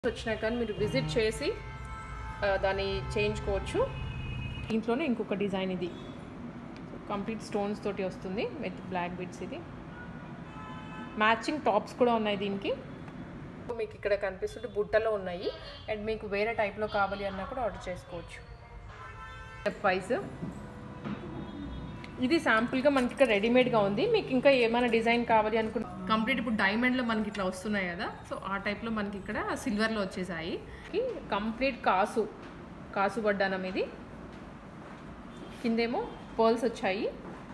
వచ్చినా కానీ మీరు విజిట్ చేసి ఆ, దాన్ని చేయించుకోవచ్చు దీంట్లోనే ఇంకొక డిజైన్ ఇది కంప్లీట్ స్టోన్స్ తోటి వస్తుంది విత్ బ్లాక్ బిట్స్ ఇది మ్యాచింగ్ టాప్స్ కూడా ఉన్నాయి దీనికి మీకు ఇక్కడ కనిపిస్తుంటే బుట్టలో ఉన్నాయి అండ్ మీకు వేరే టైప్లో కావాలి అన్నా కూడా ఆర్డర్ చేసుకోవచ్చు స్టెప్ వైజ్ ఇది శాంపుల్గా మనకి ఇక్కడ రెడీమేడ్గా ఉంది మీకు ఇంకా ఏమైనా డిజైన్ కావాలి అనుకుంటే కంప్లీట్ ఇప్పుడు డైమండ్లో మనకి ఇట్లా వస్తున్నాయి కదా సో ఆ టైప్లో మనకి ఇక్కడ సిల్వర్లో వచ్చేసాయి కంప్లీట్ కాసు కాసు వడ్డానం ఇది కిందేమో పర్ల్స్ వచ్చాయి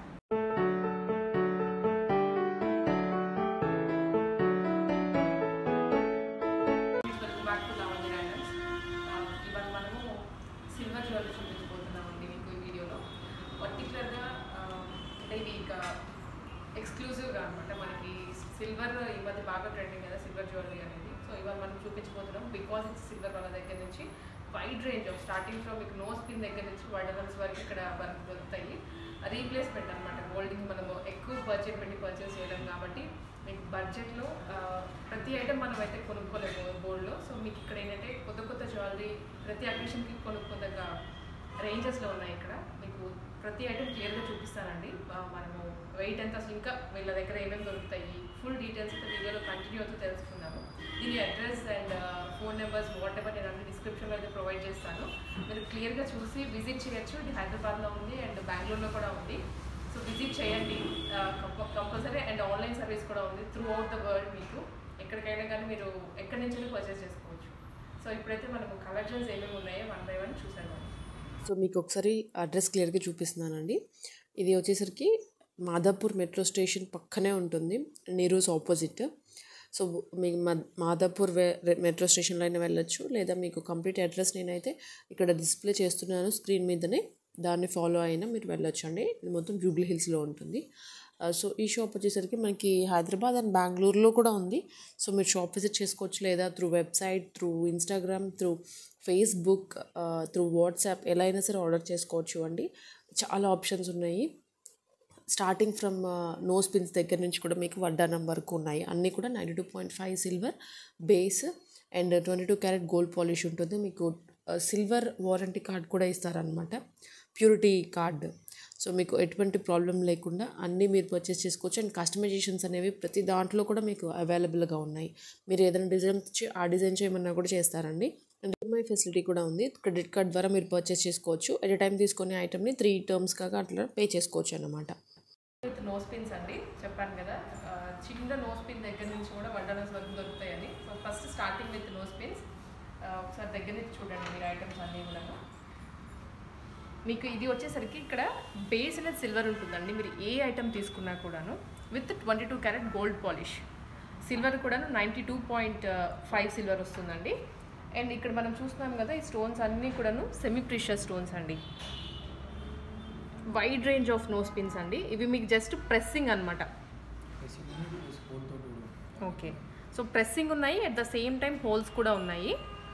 welcome back to Lavanya diamonds ఇవాళ మనము సిల్వర్ జ్యువెలరీ చూపించబోతున్నామండి మీకు ఈ వీడియోలో పర్టికులర్గా అంటే ఇది ఇక ఎక్స్క్లూజివ్గా అనమాట మనకి సిల్వర్ ఈ మధ్య బాగా ట్రెండింగ్ కదా సిల్వర్ జ్యువెలరీ అనేది సో ఇవాళ మనం చూపించబోతున్నాం బికాస్ ఇట్స్ సిల్వర్ వాళ్ళ దగ్గర నుంచి wide range of starting from మీకు నోస్ పిన్ దగ్గర నుంచి వడవల్స్ వరకు ఇక్కడ మనకు దొరుకుతాయి రీప్లేస్మెంట్ అనమాట గోల్డ్కి మనము ఎక్కువ బడ్జెట్ పెట్టి పర్చేస్ చేయలేం కాబట్టి మీకు బడ్జెట్లో ప్రతి ఐటెం మనం అయితే కొనుక్కోలేము గోల్డ్లో సో మీకు ఇక్కడ ఏంటంటే కొత్త కొత్త జ్యువెలరీ ప్రతి అకేషన్కి కొనుక్కోదగ్గ రేంజెస్లో ఉన్నాయి ఇక్కడ మీకు ప్రతి ఐటెం క్లియర్గా చూపిస్తానండి ఆ, మనము వెయిట్ ఎంత అసలు ఇంకా వీళ్ళ దగ్గర ఏమేమి దొరుకుతాయి ఫుల్ డీటెయిల్స్ అయితే వీడియోలో కంటిన్యూ అవుతూ తెలుసుకుందాము దీని address and phone numbers whatever నేను అన్ని డిస్క్రిప్షన్లో అయితే ప్రొవైడ్ చేస్తాను మీరు క్లియర్గా చూసి విజిట్ చేయొచ్చు ఇది హైదరాబాద్లో ఉంది అండ్ బెంగళూరులో కూడా ఉంది సో విజిట్ చేయండి కంపల్సరీ అండ్ ఆన్లైన్ సర్వీస్ కూడా ఉంది త్రూ అవుట్ ద వరల్డ్ మీకు ఎక్కడికైనా కానీ మీరు ఎక్కడి నుంచి పర్చేస్ చేసుకోవచ్చు సో ఇప్పుడైతే మనము కలెక్షన్స్ ఏమేమి ఉన్నాయో వన్ బై వన్ చూసాను సో మీకు ఒకసారి అడ్రస్ క్లియర్గా చూపిస్తున్నానండి ఇది వచ్చేసరికి మాదాపూర్ మెట్రో స్టేషన్ పక్కనే ఉంటుంది నీరూస్ ఆపోజిట్ సో మీకు మా మాదాపూర్ వే మెట్రో స్టేషన్లో అయినా వెళ్ళొచ్చు లేదా మీకు కంప్లీట్ అడ్రస్ నేనైతే ఇక్కడ డిస్ప్లే చేస్తున్నాను స్క్రీన్ మీదనే దాన్ని ఫాలో అయినా మీరు వెళ్ళొచ్చు అండి ఇది మొత్తం జూబ్లీ హిల్స్లో ఉంటుంది ఆ, సో ఈ షాప్ వచ్చేసరికి మనకి హైదరాబాద్ అండ్ బెంగళూరులో కూడా ఉంది సో మీరు షాప్ విజిట్ చేసుకోవచ్చు లేదా through website through Instagram through Facebook through WhatsApp ఎలా అయినా సరే ఆర్డర్ చేసుకోవచ్చు అండి చాలా ఆప్షన్స్ ఉన్నాయి స్టార్టింగ్ ఫ్రమ్ నో స్పిన్స్ దగ్గర నుంచి కూడా మీకు వడ్డానం వరకు ఉన్నాయి అన్నీ కూడా ninety two point five silver base and twenty two carat gold polish ఉంటుంది మీకు సిల్వర్ వారంటీ కార్డ్ కూడా ఇస్తారనమాట ప్యూరిటీ కార్డ్ సో మీకు ఎటువంటి ప్రాబ్లం లేకుండా అన్నీ మీరు పర్చేస్ చేసుకోవచ్చు అండ్ కస్టమైజేషన్స్ అనేవి ప్రతి దాంట్లో కూడా మీకు అవైలబుల్గా ఉన్నాయి మీరు ఏదైనా డిజైన్ ఇచ్చి ఆ డిజైన్ చేయమన్నా కూడా చేస్తారండి అండ్ ఈఎంఐ ఫెసిలిటీ కూడా ఉంది క్రెడిట్ కార్డ్ ద్వారా మీరు పర్చేస్ చేసుకోవచ్చు ఎట్ టైం తీసుకునే ఐటమ్ని త్రీ టర్మ్స్ కాగా అట్లా పే చేసుకోవచ్చు అనమాట విత్ నోస్ పిన్స్ అండి చెప్పాను కదా ఆ, చిన్న నోస్ పిన్ దగ్గర నుంచి కూడా వడ్డానస్ వరకు దొరుకుతాయని so first starting with nose pins ఒకసారి దగ్గర నుంచి చూడండి మీరు ఐటమ్స్ అన్నీ కూడా మీకు ఇది వచ్చేసరికి ఇక్కడ బేస్ అనేది సిల్వర్ ఉంటుందండి మీరు ఏ ఐటమ్ తీసుకున్నా కూడాను with twenty two carat gold polish silver కూడాను ninety two point five silver వస్తుందండి అండ్ ఇక్కడ మనం చూస్తున్నాం కదా ఈ స్టోన్స్ అన్నీ కూడాను సెమీ ప్రిషియస్ స్టోన్స్ అండి wide range of nose pins అండి ఇవి మీకు జస్ట్ ప్రెస్సింగ్ అనమాట ఓకే సో ప్రెస్సింగ్ ఉన్నాయి at the same time holes కూడా ఉన్నాయి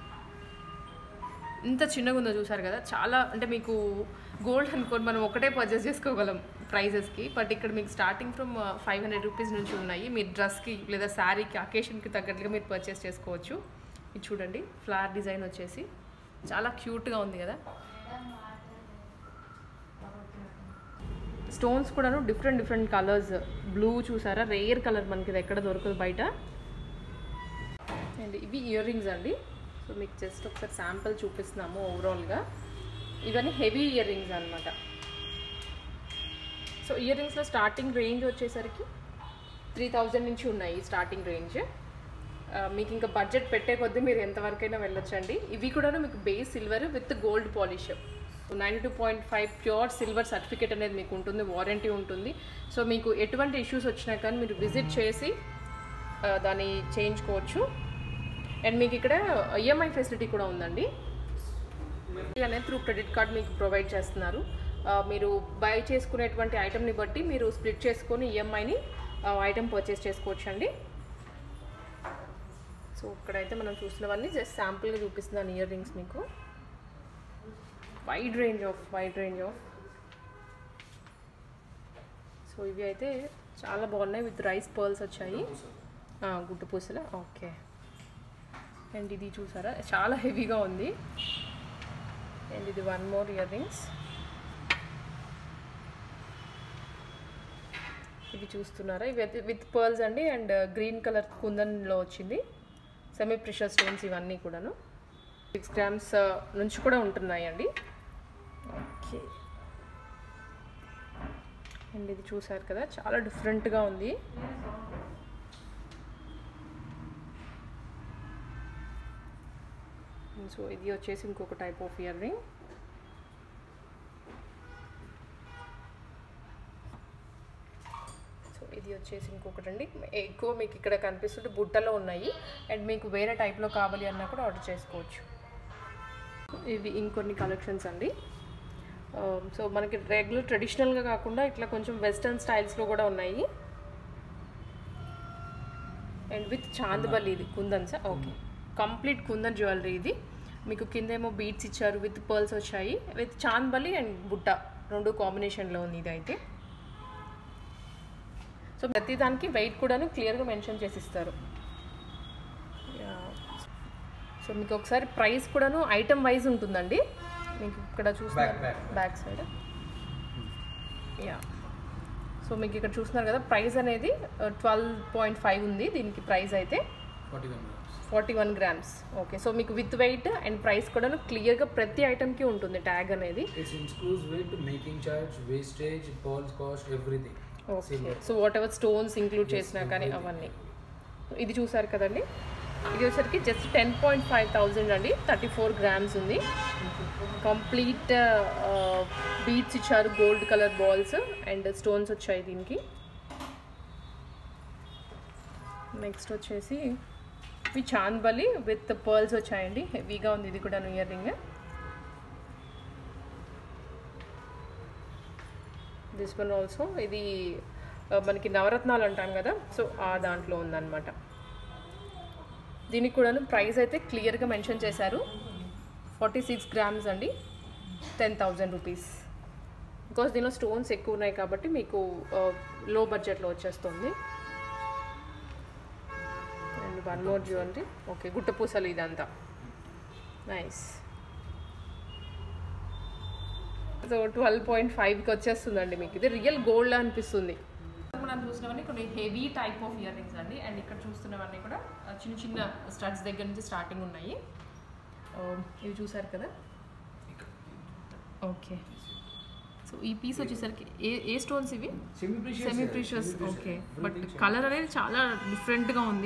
ఇంత చిన్నగా ఉందో చూసారు కదా చాలా అంటే మీకు గోల్డ్ అనుకోని మనం ఒకటే పర్చేస్ చేసుకోగలం ప్రైజెస్కి బట్ ఇక్కడ మీకు starting from five hundred rupees నుంచి ఉన్నాయి మీ డ్రెస్కి లేదా శారీకి అకేషన్కి తగ్గట్టుగా మీరు పర్చేస్ చేసుకోవచ్చు ఇది చూడండి ఫ్లవర్ డిజైన్ వచ్చేసి చాలా క్యూట్గా ఉంది కదా స్టోన్స్ కూడాను డిఫరెంట్ డిఫరెంట్ కలర్స్ బ్లూ చూసారా రేర్ కలర్ మనకి ఇది ఎక్కడ దొరకదు బయట అండ్ ఇవి ఇయర్ రింగ్స్ అండి సో మీకు జస్ట్ ఒకసారి శాంపుల్ చూపిస్తున్నాము ఓవరాల్గా ఇవన్నీ హెవీ ఇయర్ రింగ్స్ అనమాట సో ఇయర్ రింగ్స్లో స్టార్టింగ్ రేంజ్ వచ్చేసరికి త్రీ థౌజండ్ నుంచి ఉన్నాయి స్టార్టింగ్ రేంజ్ మీకు ఇంకా బడ్జెట్ పెట్టే కొద్దీ మీరు ఎంతవరకైనా వెళ్ళొచ్చండి ఇవి కూడా మీకు base silver with gold polish ninety two point five pure silver certificate అనేది మీకు ఉంటుంది వారంటీ ఉంటుంది సో మీకు ఎటువంటి ఇష్యూస్ వచ్చినా కానీ మీరు విజిట్ చేసి ఆ, దాన్ని చేయించుకోవచ్చు అండ్ మీకు ఇక్కడ ఈఎంఐ ఫెసిలిటీ కూడా ఉందండి అనేది త్రూ క్రెడిట్ కార్డ్ మీకు ప్రొవైడ్ చేస్తున్నారు ఆ, మీరు బై చేసుకునేటువంటి ఐటమ్ని బట్టి మీరు స్ప్లిట్ చేసుకొని ఈఎంఐని ఐటమ్ పర్చేస్ చేసుకోవచ్చు అండి సో ఇక్కడైతే మనం చూసినవన్నీ జస్ట్ శాంపుల్గా చూపిస్తున్నాను ఇయర్ రింగ్స్ మీకు wide range of wide range of so ఇవి అయితే చాలా బాగున్నాయి విత్ రైస్ పర్ల్స్ వచ్చాయి ఆ, గుడ్డు పూసలు ఓకే అండ్ ఇది చూసారా చాలా హెవీగా ఉంది అండ్ ఇది వన్ మోర్ ఇయర్ రింగ్స్ ఇవి చూస్తున్నారా ఇవి అయితే విత్ పర్ల్స్ అండి అండ్ గ్రీన్ కలర్ కుందన్లో వచ్చింది సెమీ ప్రెషర్ స్టోన్స్ ఇవన్నీ కూడాను సిక్స్ గ్రామ్స్ నుంచి కూడా ఉంటున్నాయి అండి ఓకే అండ్ ఇది చూసారు కదా చాలా డిఫరెంట్గా ఉంది సో ఇది వచ్చేసి ఇంకొక type of earring so ఇది వచ్చేసి ఇంకొకటి అండి ఎక్కువ మీకు ఇక్కడ కనిపిస్తుంటే బుట్టలో ఉన్నాయి అండ్ మీకు వేరే టైప్లో కావాలి అన్నా కూడా ఆర్డర్ చేసుకోవచ్చు ఇవి ఇంకొన్ని కలెక్షన్స్ అండి సో మనకి రెగ్యులర్ ట్రెడిషనల్గా కాకుండా ఇట్లా కొంచెం వెస్టర్న్ స్టైల్స్లో కూడా ఉన్నాయి అండ్ విత్ చాందబల్లి ఇది kundan sir okay complete kundan jewellery ఇది మీకు కిందేమో బీట్స్ ఇచ్చారు విత్ పర్ల్స్ వచ్చాయి విత్ చాందబల్లి అండ్ బుట్ట రెండు కాంబినేషన్లో ఉంది ఇది అయితే సో ప్రతి దానికి వెయిట్ కూడాను క్లియర్గా మెన్షన్ చేసి ఇస్తారు సో మీకు ఒకసారి ప్రైస్ కూడాను ఐటమ్ వైజ్ ఉంటుందండి మీకు ఇక్కడ చూస్తున్నారు back, back side yeah so మీకు ఇక్కడ చూస్తున్నారు కదా ప్రైస్ అనేది ట్వెల్వ్ పాయింట్ ఫైవ్ ఉంది దీనికి ప్రైస్ అయితే forty one grams forty one grams okay so మీకు విత్ వెయిట్ అండ్ ప్రైస్ కూడా క్లియర్గా ప్రతి ఐటమ్కి ఉంటుంది ట్యాగ్ అనేది it's includes with making charge wastage pearls cost everything okay so whatever stones include చేసినా కానీ అవన్నీ ఇది చూసారు కదండి ఇది వచ్చరికి just ten point five thousand అండి థర్టీ ఫోర్ గ్రామ్స్ ఉంది కంప్లీట్ బీట్స్ ఇచ్చారు gold colour balls and stones వచ్చాయి దీనికి నెక్స్ట్ వచ్చేసి ఇవి చాంద్బలి విత్ పర్ల్స్ వచ్చాయండి హెవీగా ఉంది ఇది కూడా earring this one also ఇది ఆ, మనకి నవరత్నాలు అంటాం కదా సో ఆ దాంట్లో ఉందన్నమాట దీనికి కూడాను ప్రైస్ అయితే క్లియర్గా మెన్షన్ చేశారు ఫార్టీ సిక్స్ గ్రామ్స్ అండి టెన్ థౌజండ్ రూపీస్ బికాస్ దీనిలో స్టోన్స్ ఎక్కువ ఉన్నాయి కాబట్టి మీకు లో బడ్జెట్లో వచ్చేస్తుంది and one more jewellery okay గుట్టపూసలు ఇదంతా నైస్ సో ట్వెల్వ్ పాయింట్ ఫైవ్కి వచ్చేస్తుందండి మీకు ఇది రియల్ గోల్డ్ అనిపిస్తుంది మనం చూసినవన్నీ కొన్ని heavy type of ear rings అండి అండ్ ఇక్కడ చూస్తున్నవన్నీ కూడా ఆ, చిన్న చిన్న స్టడ్స్ దగ్గర నుంచి స్టార్టింగ్ ఉన్నాయి ఆ, ఇవి చూసారు కదా ఓకే సో ఈ పీస్ వచ్చేసరికి ఏ ఏ స్టోన్స్ ఇవి semi precious semi precious okay but colour అనేది చాలా డిఫరెంట్గా ఉంది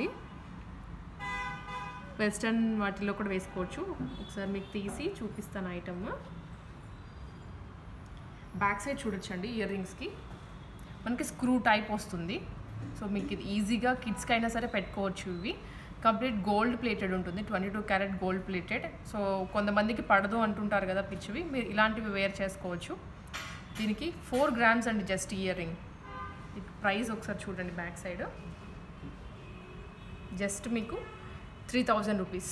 వెస్టర్న్ వాటిలో కూడా వేసుకోవచ్చు ఒకసారి మీకు తీసి చూపిస్తాను ఐటమ్ బ్యాక్ సైడ్ చూడొచ్చండి ఇయర్ రింగ్స్కి మనకి స్క్రూ టైప్ వస్తుంది సో మీకు ఇది ఈజీగా కిడ్స్కి అయినా సరే పెట్టుకోవచ్చు ఇవి కంప్లీట్ గోల్డ్ ప్లేటెడ్ ఉంటుంది twenty two carat gold plated so కొంతమందికి పడదు అంటుంటారు కదా పిచ్చివి మీరు ఇలాంటివి వేర్ చేసుకోవచ్చు దీనికి ఫోర్ గ్రామ్స్ అండి జస్ట్ ఇయర్ రింగ్ ప్రైస్ ఒకసారి చూడండి బ్యాక్ సైడ్ జస్ట్ మీకు త్రీ థౌజండ్ రూపీస్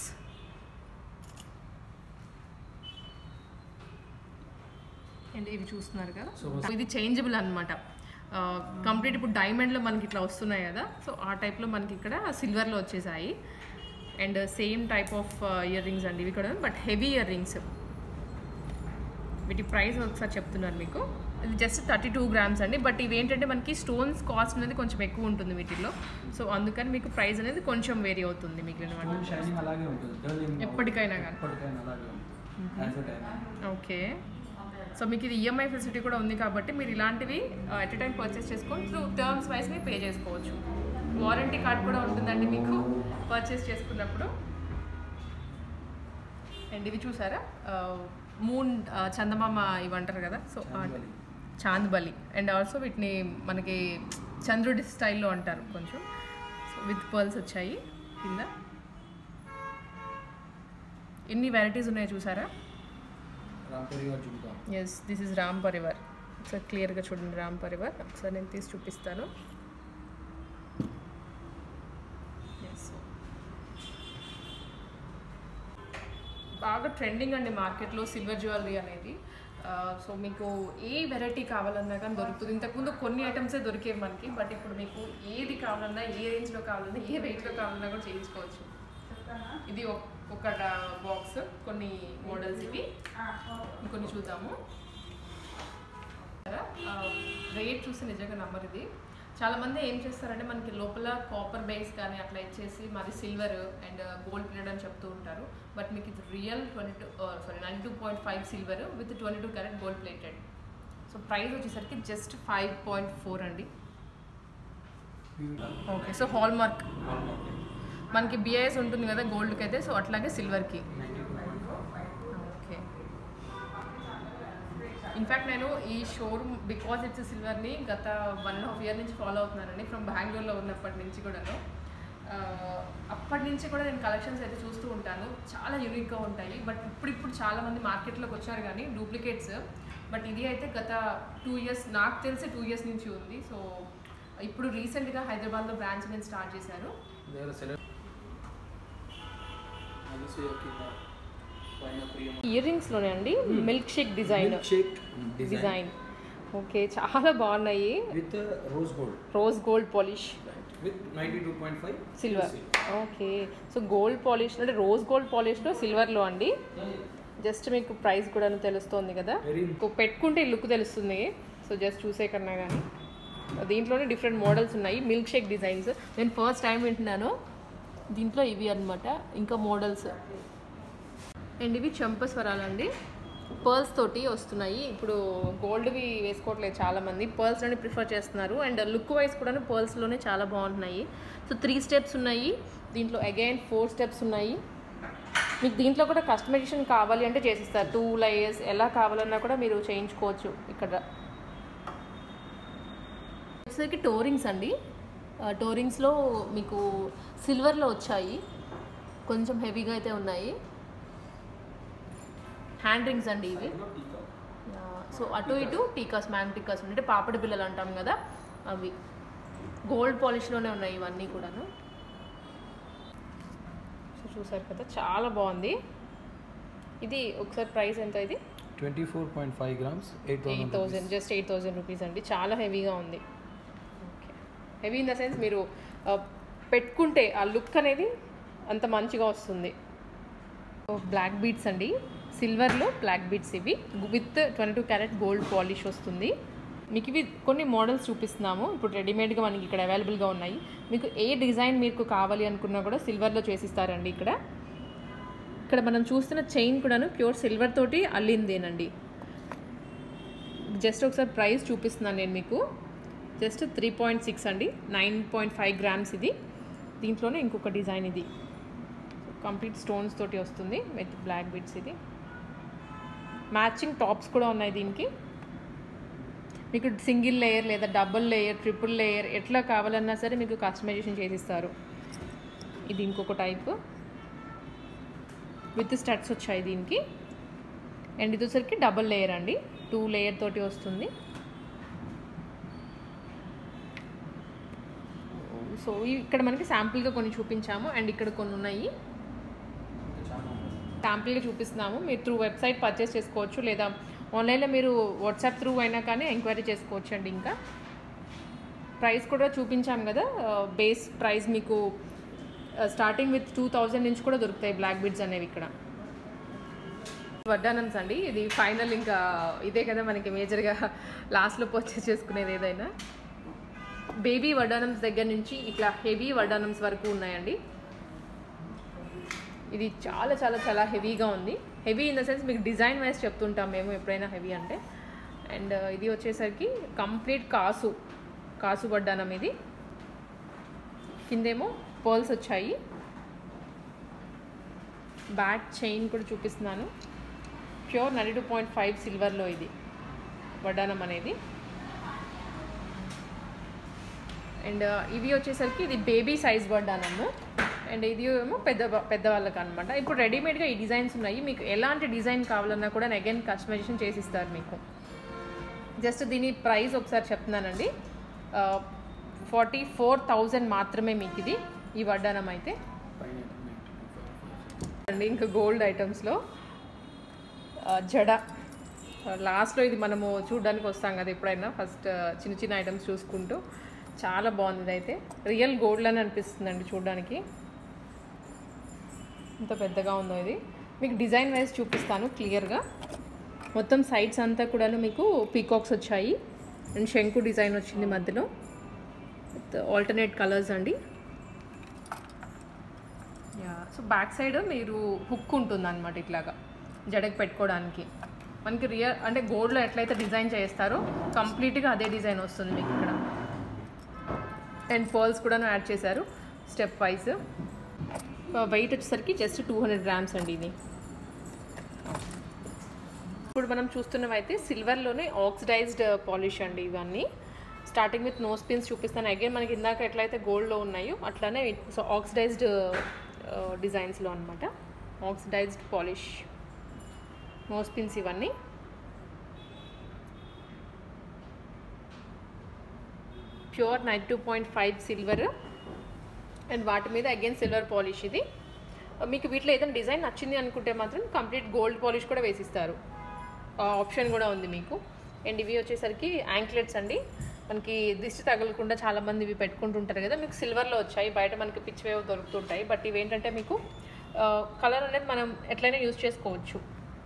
అండ్ ఇవి చూస్తున్నారు కదా So, సో ఇది చేంజబుల్ అనమాట కంప్లీట్ ఇప్పుడు డైమండ్లో మనకి ఇట్లా వస్తున్నాయి కదా సో ఆ టైప్లో మనకి ఇక్కడ సిల్వర్లో వచ్చేసాయి and same type of ear rings అండి ఇవి కూడా బట్ హెవీ ఇయర్ రింగ్స్ వీటి ప్రైస్ ఒకసారి చెప్తున్నాను మీకు ఇది జస్ట్ థర్టీ టూ గ్రామ్స్ అండి బట్ ఇవి ఏంటంటే మనకి స్టోన్స్ కాస్ట్ అనేది కొంచెం ఎక్కువ ఉంటుంది వీటిలో సో అందుకని మీకు ప్రైస్ అనేది కొంచెం వేరీ అవుతుంది మిగిలిన వాటి షైనింగ్ అలాగే ఉంటుంది Dull ఏం కాదు. ఎప్పటికైనా కానీ ఎప్పటికైనా అలాగే ఉంటుంది As a diamond. Okay so మీకు ఇది ఈఎంఐ ఫెసిలిటీ కూడా ఉంది కాబట్టి మీరు ఇలాంటివి ఎట్ ఎ టైం పర్చేస్ చేసుకొని త్రూ టర్మ్స్ వైజ్ మీరు పే చేసుకోవచ్చు వారంటీ కార్డ్ కూడా ఉంటుందండి మీకు పర్చేస్ చేసుకున్నప్పుడు అండ్ ఇవి చూసారా మూన్ చందమామ ఇవి అంటారు కదా so chandbali. Chandbali and also వీటిని మనకి చంద్రుడి స్టైల్లో అంటారు కొంచెం సో విత్ పర్ల్స్ వచ్చాయి కింద ఎన్ని వెరైటీస్ ఉన్నాయో చూసారా Ram Parivar jhumka yes this is Ram Parivar ఒకసారి క్లియర్గా చూడండి రామ్ పరివార్ ఒకసారి నేను తీసి చూపిస్తాను Yes. బాగా ట్రెండింగ్ అండి మార్కెట్లో సిల్వర్ జ్యువెలరీ అనేది సో మీకు ఏ వెరైటీ కావాలన్నా కానీ దొరుకుతుంది ఇంతకుముందు కొన్ని ఐటమ్సే దొరికేవి మనకి బట్ ఇప్పుడు మీకు ఏది కావాలన్నా ఏ రేంజ్లో కావాలన్నా ఏ వెయిట్లో కావాలన్నా కూడా చేయించుకోవచ్చు ఇది ఒక- ఒక బాక్స్ కొన్ని మోడల్స్ ఇవి ఇంకొన్ని చూద్దాము రేట్ చూసి నిజంగా నమ్మరు ఇది చాలా మంది ఏం చేస్తారంటే మనకి లోపల కాపర్ బేస్ కానీ అట్లా ఇచ్చేసి మరి సిల్వర్ అండ్ గోల్డ్ ప్లేట్ అని చెప్తూ ఉంటారు బట్ మీకు ఇది real twenty two sorry nine two point five silver with twenty two carat gold plated so price వచ్చేసరికి జస్ట్ ఫైవ్ పాయింట్ ఫోర్ అండి ఓకే సో హాల్ మార్క్ మనకి బిఐఎస్ ఉంటుంది కదా గోల్డ్కి అయితే సో అట్లాగే సిల్వర్కి ఓకే ఇన్ఫ్యాక్ట్ నేను ఈ షోరూమ్ బికాజ్ ఇట్స్ సిల్వర్ని గత వన్ అండ్ హాఫ్ ఇయర్ నుంచి ఫాలో అవుతున్నానండి ఫ్రమ్ బెంగళూరులో ఉన్నప్పటి నుంచి కూడాను ఆ, అప్పటి నుంచి కూడా నేను కలెక్షన్స్ అయితే చూస్తూ ఉంటాను చాలా యూనిక్గా ఉంటాయి బట్ ఇప్పుడు ఇప్పుడు చాలా మంది మార్కెట్లోకి వచ్చారు కానీ డూప్లికేట్స్ బట్ ఇది అయితే గత టూ ఇయర్స్ నాకు తెలిసి టూ ఇయర్స్ నుంచి ఉంది సో ఇప్పుడు రీసెంట్గా హైదరాబాద్లో బ్రాంచ్ నేను స్టార్ట్ చేశారు They are select. Alice కింద పైన ప్రియం ఇయర్ రింగ్స్లోనే అండి milk shake design shake design design okay చాలా బాగున్నాయి with rose gold rose gold polish with ninety two point five silver okay so gold polish అంటే రోజ్ గోల్డ్ పాలిష్లో సిల్వర్లో అండి జస్ట్ మీకు ప్రైస్ కూడా తెలుస్తుంది కదా వెరీ మీకు పెట్టుకుంటే లుక్ తెలుస్తుంది సో జస్ట్ చూసే కన్నా కానీ దీంట్లోనే డిఫరెంట్ మోడల్స్ ఉన్నాయి మిల్క్ షేక్ డిజైన్స్ నేను ఫస్ట్ టైం వింటున్నాను దీంట్లో ఇవి అన్నమాట ఇంకా మోడల్స్ అండ్ ఇవి చెంపస్వరాలండి పర్ల్స్ తోటి వస్తున్నాయి ఇప్పుడు గోల్డ్వి వేసుకోవట్లేదు చాలామంది పర్ల్స్లోనే ప్రిఫర్ చేస్తున్నారు అండ్ లుక్ వైజ్ కూడా పర్ల్స్లోనే చాలా బాగుంటున్నాయి సో త్రీ స్టెప్స్ ఉన్నాయి దీంట్లో అగైన్ ఫోర్ స్టెప్స్ ఉన్నాయి మీకు దీంట్లో కూడా కస్టమైజేషన్ కావాలి అంటే చేసిస్తారు టూ లైయర్స్ ఎలా కావాలన్నా కూడా మీరు చేయించుకోవచ్చు ఇక్కడ వచ్చేసరికి టోరింగ్స్ అండి ఆ, టోరింగ్స్లో మీకు సిల్వర్లో వచ్చాయి కొంచెం హెవీగా అయితే ఉన్నాయి హ్యాండ్ రింగ్స్ అండి ఇవి ఆ, సో అటు ఇటు టీకాస్ మ్యామ్ టీకాస్ అంటే పాపడి పిల్లలు అంటాం కదా అవి గోల్డ్ పాలిష్లోనే ఉన్నాయి ఇవన్నీ కూడాను సో చూసారు కదా చాలా బాగుంది ఇది ఒకసారి ప్రైస్ ఎంత ఇది twenty four point five grams eight eight thousand just eight thousand rupees అండి చాలా హెవీగా ఉంది okay heavy in the sense మీరు ఆ, పెట్టుకుంటే ఆ లుక్ అనేది అంత మంచిగా వస్తుంది బ్లాక్ బీట్స్ అండి సిల్వర్లో బ్లాక్ బీట్స్ ఇవి with twenty two carat gold polish వస్తుంది మీకు ఇవి కొన్ని మోడల్స్ చూపిస్తున్నాము ఇప్పుడు రెడీమేడ్గా మనకి ఇక్కడ అవైలబుల్గా ఉన్నాయి మీకు ఏ డిజైన్ మీకు కావాలి అనుకున్నా కూడా సిల్వర్లో చేసిస్తారండి ఇక్కడ ఇక్కడ మనం చూస్తున్న చైన్ కూడాను ప్యూర్ సిల్వర్ తోటి అల్లిందేనండి జస్ట్ ఒకసారి ప్రైస్ చూపిస్తున్నాను నేను మీకు జస్ట్ త్రీ పాయింట్ సిక్స్ అండి నైన్ పాయింట్ ఫైవ్ గ్రామ్స్ ఇది దీంట్లోనే ఇంకొక డిజైన్ ఇది కంప్లీట్ స్టోన్స్ తోటి వస్తుంది విత్ బ్లాక్ బిట్స్ ఇది మ్యాచింగ్ టాప్స్ కూడా ఉన్నాయి దీనికి మీకు సింగిల్ లేయర్ లేదా డబుల్ లేయర్ ట్రిపుల్ లేయర్ ఎట్లా కావాలన్నా సరే మీకు కస్టమైజేషన్ చేసిస్తారు ఇది ఇంకొక టైప్ విత్ స్టడ్స్ వచ్చాయి దీనికి అండ్ ఇది వచ్చరికి డబుల్ లేయర్ అండి టూ లేయర్ తోటి వస్తుంది సో ఇక్కడ మనకి శాంపుల్గా కొన్ని చూపించాము అండ్ ఇక్కడ కొన్ని ఉన్నాయి శాంపుల్గా చూపిస్తున్నాము మీరు త్రూ వెబ్సైట్ పర్చేస్ చేసుకోవచ్చు లేదా ఆన్లైన్లో మీరు వాట్సాప్ త్రూ అయినా కానీ ఎంక్వైరీ చేసుకోవచ్చు అండి ఇంకా ప్రైస్ కూడా చూపించాం కదా బేస్ ప్రైస్ మీకు స్టార్టింగ్ విత్ టూ థౌజండ్ నుంచి కూడా దొరుకుతాయి బ్లాక్ బిడ్స్ అనేవి ఇక్కడ వడ్డానమ్స్ అండి ఇది ఫైనల్ ఇంకా ఇదే కదా మనకి మేజర్గా లాస్ట్లో పర్చేస్ చేసుకునేది ఏదైనా బేబీ వడ్డానమ్స్ దగ్గర నుంచి ఇట్లా హెవీ వడ్డానమ్స్ వరకు ఉన్నాయండి ఇది చాలా చాలా చాలా హెవీగా ఉంది హెవీ ఇన్ ద సెన్స్ మీకు డిజైన్ వైజ్ చెప్తుంటాం మేము ఎప్పుడైనా హెవీ అంటే అండ్ ఇది వచ్చేసరికి కంప్లీట్ కాసు కాసు వడ్డానం ఇది కిందేమో పర్ల్స్ వచ్చాయి బ్యాక్ చైన్ కూడా చూపిస్తున్నాను pure ninety two point five సిల్వర్లో ఇది వడ్డానం అనేది అండ్ ఇవి వచ్చేసరికి ఇది బేబీ సైజ్ వడ్డానము అండ్ ఇది ఏమో పెద్ద పెద్దవాళ్ళకి అనమాట ఇప్పుడు రెడీమేడ్గా ఈ డిజైన్స్ ఉన్నాయి మీకు ఎలాంటి డిజైన్ కావాలన్నా కూడా అగైన్ కస్టమైజేషన్ చేసి ఇస్తారు మీకు జస్ట్ దీని ప్రైస్ ఒకసారి చెప్తున్నానండి ఫార్టీ ఫోర్ థౌజండ్ మాత్రమే మీకు ఇది ఈ వడ్డానం అయితే పైన అండి ఇంకా గోల్డ్ ఐటమ్స్లో జడ లాస్ట్లో ఇది మనము చూడడానికి వస్తాం కదా ఎప్పుడైనా ఫస్ట్ చిన్న చిన్న ఐటమ్స్ చూసుకుంటూ చాలా బాగుంది ఇది అయితే రియల్ గోల్డ్ అని అనిపిస్తుందండి చూడడానికి ఇంత పెద్దగా ఉందో ఇది మీకు డిజైన్ వైజ్ చూపిస్తాను క్లియర్గా మొత్తం సైడ్స్ అంతా కూడాను మీకు పీకాక్స్ వచ్చాయి అండ్ శంకు డిజైన్ వచ్చింది మధ్యలో ఆల్టర్నేట్ కలర్స్ అండి యా సో బ్యాక్ సైడ్ మీరు హుక్ ఉంటుంది అనమాట ఇట్లాగా జడకి పెట్టుకోవడానికి మనకి రియల్ అంటే గోల్డ్లో ఎట్లయితే డిజైన్ చేస్తారో కంప్లీట్గా అదే డిజైన్ వస్తుంది మీకు ఇక్కడ అండ్ పర్ల్స్ కూడా యాడ్ చేశారు స్టెప్ వైజ్ వెయిట్ వచ్చేసరికి జస్ట్ టూ హండ్రెడ్ గ్రామ్స్ అండి ఇది ఇప్పుడు మనం చూస్తున్నవైతే సిల్వర్లోనే ఆక్సిడైజ్డ్ పాలిష్ అండి ఇవన్నీ స్టార్టింగ్ విత్ నోస్ పిన్స్ చూపిస్తాను అగైన్ మనకి ఇందాక ఎట్లయితే గోల్డ్లో ఉన్నాయో అట్లానే సో ఆక్సిడైజ్డ్ డిజైన్స్లో అనమాట ఆక్సిడైజ్డ్ పాలిష్ నోస్ పిన్స్ ఇవన్నీ pure nine two point five silver and వాటి మీద అగైన్ సిల్వర్ పాలిష్ ఇది మీకు వీటిలో ఏదైనా డిజైన్ నచ్చింది అనుకుంటే మాత్రం కంప్లీట్ గోల్డ్ పాలిష్ కూడా వేసిస్తారు ఆప్షన్ కూడా ఉంది మీకు అండ్ ఇవి వచ్చేసరికి యాంక్లెట్స్ అండి మనకి దిష్టి తగలకుండా చాలామంది ఇవి పెట్టుకుంటుంటారు కదా మీకు సిల్వర్లో వచ్చాయి బయట మనకి పిచ్ వేవ్ దొరుకుతుంటాయి బట్ ఇవి ఏంటంటే మీకు కలర్ అనేది మనం ఎట్లయినా యూజ్ చేసుకోవచ్చు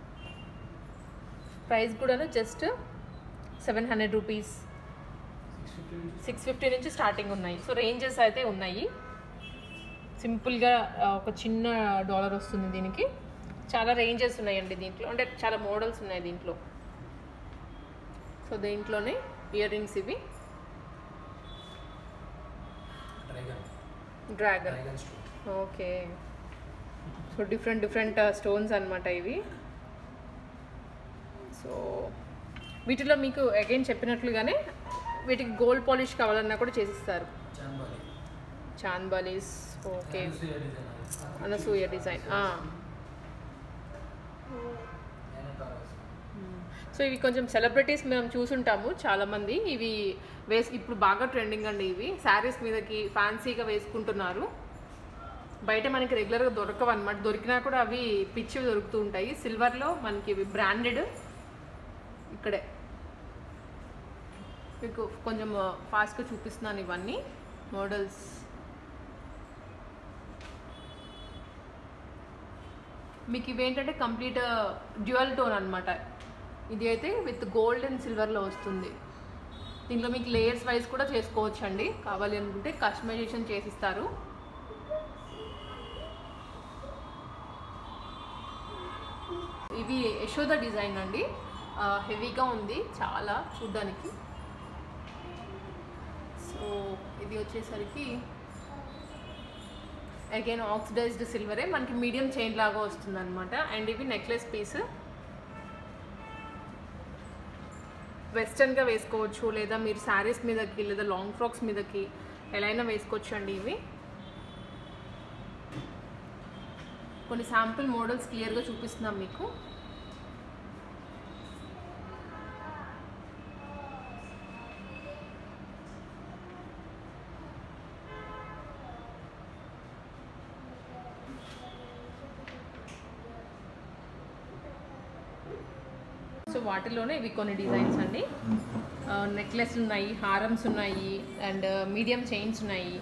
ప్రైస్ కూడాను just seven hundred rupees six fifty నుంచి స్టార్టింగ్ ఉన్నాయి సో రేంజెస్ అయితే ఉన్నాయి సింపుల్గా ఆ, ఒక చిన్న డాలర్ వస్తుంది దీనికి చాలా రేంజెస్ ఉన్నాయండి దీంట్లో అంటే చాలా మోడల్స్ ఉన్నాయి దీంట్లో సో దీంట్లోనే ఇయర్ రింగ్స్ ఇవి dragon dragon dragon stone okay so different different stones అనమాట ఇవి సో వీటిలో మీకు అగైన్ చెప్పినట్లుగానే వీటికి గోల్డ్ పాలిష్ కావాలన్నా కూడా చేసిస్తారు chandbali chandbalis okay Anasuya design Anasuya design so ఇవి కొంచెం సెలబ్రిటీస్ మేము చూసుంటాము చాలామంది ఇవి వేసి ఇప్పుడు బాగా ట్రెండింగ్ అండి ఇవి శారీస్ మీదకి ఫ్యాన్సీగా వేసుకుంటున్నారు బయట మనకి రెగ్యులర్గా దొరకవు అనమాట దొరికినా కూడా అవి పిచ్చివి దొరుకుతూ ఉంటాయి సిల్వర్లో మనకి ఇవి బ్రాండెడ్ ఇక్కడే మీకు కొంచెం ఫాస్ట్గా చూపిస్తున్నాను ఇవన్నీ మోడల్స్ మీకు ఇవేంటంటే కంప్లీట్ డ్యువల్ టోన్ అనమాట ఇది అయితే విత్ గోల్డ్ అండ్ సిల్వర్లో వస్తుంది దీంట్లో మీకు లేయర్స్ వైజ్ కూడా చేసుకోవచ్చు అండి కావాలి అనుకుంటే కస్టమైజేషన్ చేసిస్తారు ఇవి యశోద డిజైన్ అండి హెవీగా ఉంది చాలా చూడ్డానికి సో ఇది వచ్చేసరికి అగైన్ ఆక్సిడైజ్డ్ సిల్వరే మనకి మీడియం చైన్ లాగా వస్తుంది అనమాట అండ్ ఇవి నెక్లెస్ పీస్ వెస్టర్న్గా వేసుకోవచ్చు లేదా మీరు శారీస్ మీదకి లేదా లాంగ్ ఫ్రాక్స్ మీదకి ఎలా అయినా వేసుకోవచ్చు అండి ఇవి కొన్ని శాంపుల్ మోడల్స్ క్లియర్గా చూపిస్తున్నాం మీకు సో వాటిలోనే ఇవి కొన్ని డిజైన్స్ అండి నెక్లెస్ ఉన్నాయి హారమ్స్ ఉన్నాయి అండ్ మీడియం చైన్స్ ఉన్నాయి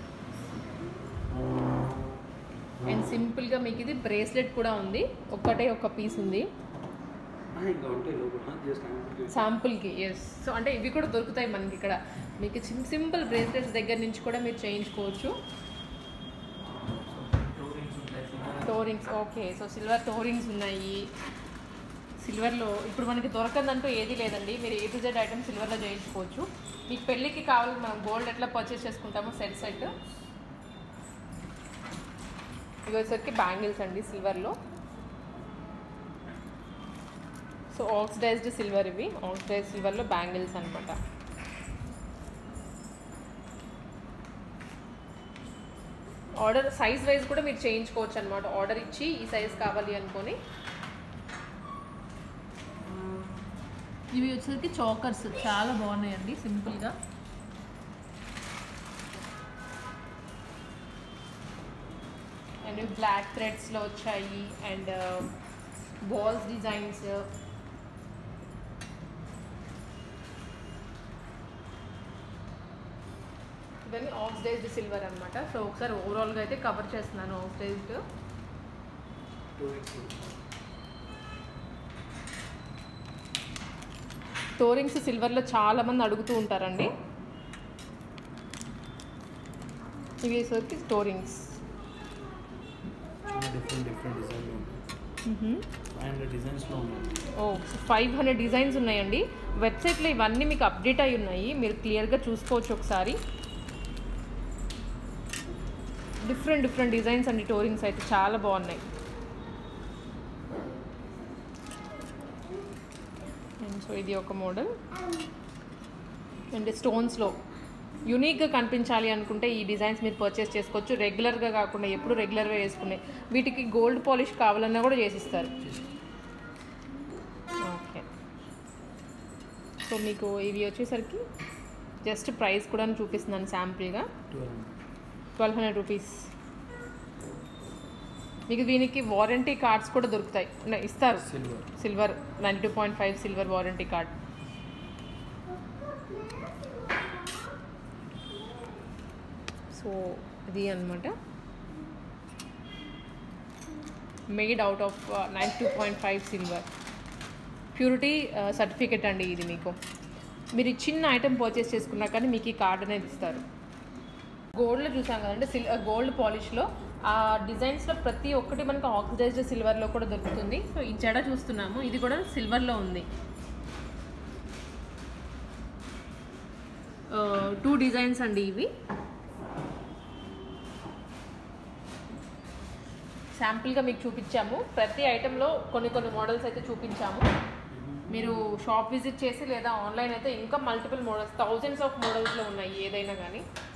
అండ్ సింపుల్గా మీకు ఇది బ్రేస్లెట్ కూడా ఉంది ఒక్కటే ఒక పీస్ ఉంది ఇంకా ఉంటాయి లోపల జస్ట్ శాంపుల్కి ఎస్ సో అంటే ఇవి కూడా దొరుకుతాయి మనకి ఇక్కడ మీకు సిం సింపుల్ బ్రేస్లెట్స్ దగ్గర నుంచి కూడా మీరు చేయించుకోవచ్చు toe rings okay so silver toe rings ఉన్నాయి సిల్వర్లో ఇప్పుడు మనకి దొరకదంటూ ఏది లేదండి మీరు ఏ టు జెడ్ ఐటమ్ సిల్వర్లో చేయించుకోవచ్చు మీకు పెళ్ళికి కావాలి మనం గోల్డ్ ఎట్లా పర్చేస్ చేసుకుంటామో సెట్ సెట్ ఇవి వచ్చేసరికి బ్యాంగిల్స్ అండి సిల్వర్లో సో ఆక్సిడైజ్డ్ సిల్వర్ ఇవి ఆక్సిడైజ్డ్ సిల్వర్లో బ్యాంగిల్స్ అనమాట ఆర్డర్ సైజ్ వైజ్ కూడా మీరు చేయించుకోవచ్చు అనమాట ఆర్డర్ ఇచ్చి ఈ సైజ్ కావాలి అనుకొని ఇవి వచ్చేసరికి చాకర్స్ చాలా బాగున్నాయండి సింపుల్గా అండ్ బ్లాక్ థ్రెడ్స్లో వచ్చాయి అండ్ బాల్స్ డిజైన్స్ ఇవన్నీ ఆక్సిడైజ్డ్ సిల్వర్ అనమాట సో ఒకసారి ఓవరాల్గా అయితే కవర్ చేస్తున్నాను ఆక్సిడైజ్డ్ Two weeks. టోరింగ్స్ సిల్వర్లో చాలా మంది అడుగుతూ ఉంటారండి ఇవి వచ్చేసరికి టోరింగ్స్ డిఫరెంట్ డిఫరెంట్ డిజైన్లు ఉన్నాయి ఫైవ్ హండ్రెడ్ డిజైన్స్లో ఉన్నాయి ఓ ఫైవ్ హండ్రెడ్ డిజైన్స్ ఉన్నాయండి వెబ్సైట్లో ఇవన్నీ మీకు అప్డేట్ అయి ఉన్నాయి మీరు క్లియర్గా చూసుకోవచ్చు ఒకసారి డిఫరెంట్ డిఫరెంట్ డిజైన్స్ అండి టోరింగ్స్ అయితే చాలా బాగున్నాయి అండ్ సో ఇది ఒక మోడల్ అండ్ స్టోన్స్లో యూనిక్గా కనిపించాలి అనుకుంటే ఈ డిజైన్స్ మీరు పర్చేస్ చేసుకోవచ్చు రెగ్యులర్గా కాకుండా ఎప్పుడు రెగ్యులర్గా వేసుకునే వీటికి గోల్డ్ పాలిష్ కావాలన్నా కూడా చేసిస్తారు ఓకే సో మీకు ఇవి వచ్చేసరికి జస్ట్ ప్రైస్ కూడా చూపిస్తున్నాను శాంపుల్గా two hundred twelve hundred rupees మీకు దీనికి వారంటీ కార్డ్స్ కూడా దొరుకుతాయి ఉన్న- ఇస్తారు silver silver ninety two point five silver warranty card so ఇది అనమాట made out of ninety two point five silver purity certificate అండి ఇది మీకు మీరు ఈ చిన్న ఐటెం పర్చేస్ చేసుకున్నా కానీ మీకు ఈ కార్డ్ అనేది ఇస్తారు గోల్డ్లో చూసాం కదండి సిల్ గోల్డ్ పాలిష్లో ఆ డిజైన్స్లో ప్రతి ఒక్కటి మనకు ఆక్సిడైజ్డ్ సిల్వర్లో కూడా దొరుకుతుంది సో ఈ జడ చూస్తున్నాము ఇది కూడా సిల్వర్లో ఉంది టూ డిజైన్స్ అండి ఇవి శాంపుల్గా మీకు చూపించాము ప్రతి ఐటెంలో కొన్ని కొన్ని మోడల్స్ అయితే చూపించాము మీరు షాప్ విజిట్ చేసి లేదా ఆన్లైన్ అయితే ఇంకా మల్టిపుల్ మోడల్స్ థౌజండ్స్ ఆఫ్ మోడల్స్లో ఉన్నాయి ఏదైనా కానీ